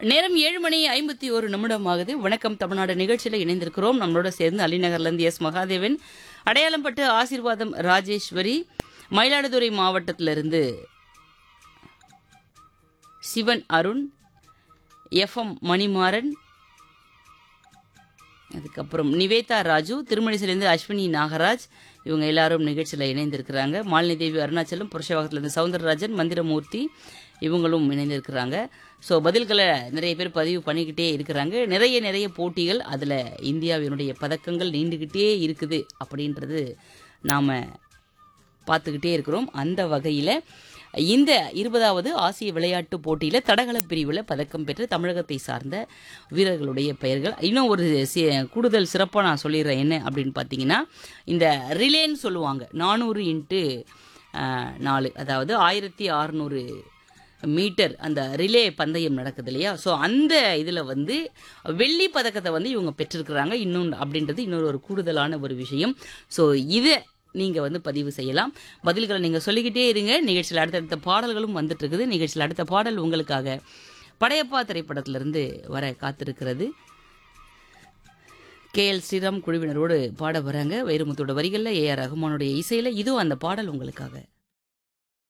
நேரம் ஏழு மணி ஐம்பத்தி ஒரு நிமிடம் ஆகுது வணக்கம் தமிழ்நாடு நிகழ்ச்சியில் இணைந்திருக்கிறோம் நம்மளோட சேர்ந்து அலிநகர்லேருந்து எஸ் மகாதேவன் அடையாளம்பட்டு ஆசீர்வாதம் ராஜேஸ்வரி மயிலாடுதுறை மாவட்டத்திலிருந்து சிவன் அருண் எஃப்எம் மணிமாறன் அதுக்கப்புறம் நிவேதா ராஜு திருமணிசிலேருந்து அஸ்வினி நாகராஜ் இவங்க எல்லாரும் நிகழ்ச்சியில் இணைந்திருக்கிறாங்க மாலினி தேவி அருணாச்சலம் புருஷவாகத்திலேருந்து சவுந்தரராஜன் மந்திரமூர்த்தி இவங்களும் இணைந்திருக்கிறாங்க ஸோ பதில்களை நிறைய பேர் பதிவு பண்ணிக்கிட்டே இருக்கிறாங்க நிறைய நிறைய போட்டிகள் அதில் இந்தியாவினுடைய பதக்கங்கள் நீண்டுக்கிட்டே இருக்குது அப்படின்றது நாம் பார்த்துக்கிட்டே இருக்கிறோம் அந்த வகையில் இந்த இருபதாவது ஆசிய விளையாட்டு போட்டியில் தடகள பிரிவில் பதக்கம் பெற்ற தமிழகத்தை சார்ந்த வீரர்களுடைய பெயர்கள் இன்னும் ஒரு சி கூடுதல் சிறப்பாக நான் சொல்லிடுறேன் என்ன அப்படின்னு பார்த்தீங்கன்னா இந்த ரிலேன்னு சொல்லுவாங்க நானூறு இன்ட்டு நாலு அதாவது ஆயிரத்தி அறநூறு மீட்டர் அந்த ரிலே பந்தயம் நடக்குது இல்லையா ஸோ அந்த இதில் வந்து வெள்ளி பதக்கத்தை வந்து இவங்க பெற்றிருக்கிறாங்க இன்னும் அப்படின்றது இன்னொரு ஒரு கூடுதலான ஒரு விஷயம் ஸோ இதை நீங்கள் வந்து பதிவு செய்யலாம் பதில்களை நீங்கள் சொல்லிக்கிட்டே இருங்க நிகழ்ச்சியில் அடுத்தடுத்த பாடல்களும் வந்துட்டு இருக்குது நிகழ்ச்சியில் அடுத்த பாடல் உங்களுக்காக படையப்பா திரைப்படத்திலிருந்து வர காத்திருக்கிறது கே எல் ஸ்ரீராம் குழுவினரோடு பாட வராங்க வைரமுத்தோட வரிகளில் ஏ ஆர் ரகுமானுடைய இசையில் இதுவும் அந்த பாடல் உங்களுக்காக